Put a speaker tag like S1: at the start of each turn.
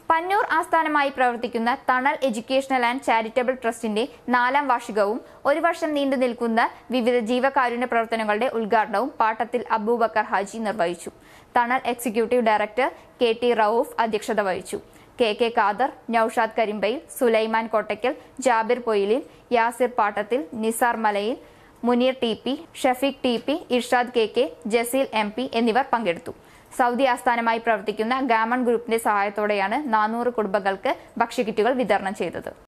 S1: പന്നൂർ ആസ്ഥാനമായി പ്രവർത്തിക്കുന്ന തണൽ എഡ്യൂക്കേഷണൽ ആൻഡ് ചാരിറ്റബിൾ ട്രസ്റ്റിന്റെ നാലാം വാർഷികവും ഒരു വർഷം നീണ്ടു നിൽക്കുന്ന വിവിധ ജീവകാരുണ്യ പ്രവർത്തനങ്ങളുടെ ഉദ്ഘാടനവും പാട്ടത്തിൽ അബൂബക്കർ ഹാജി നിർവഹിച്ചു Thanal executive director K T Rauf അധ്യക്ഷത വഹിച്ചു K K Khader Noushad Karimbayil Sulaiman Kottakkal Jabir Poyilil Yasir Pattathil Nisar Malayil Muneer T P Shafeeq T P Irshad K K Jaseel M P എന്നിവർ പങ്കെടുത്തു സൗദി ആസ്ഥാനമായി പ്രവർത്തിക്കുന്ന ഗാമൺ ഗ്രൂപ്പിന്റെ സഹായത്തോടെയാണ് നാനൂറ് കുടുംബങ്ങൾക്ക് ഭക്ഷ്യക്കിറ്റുകൾ വിതരണം ചെയ്തത്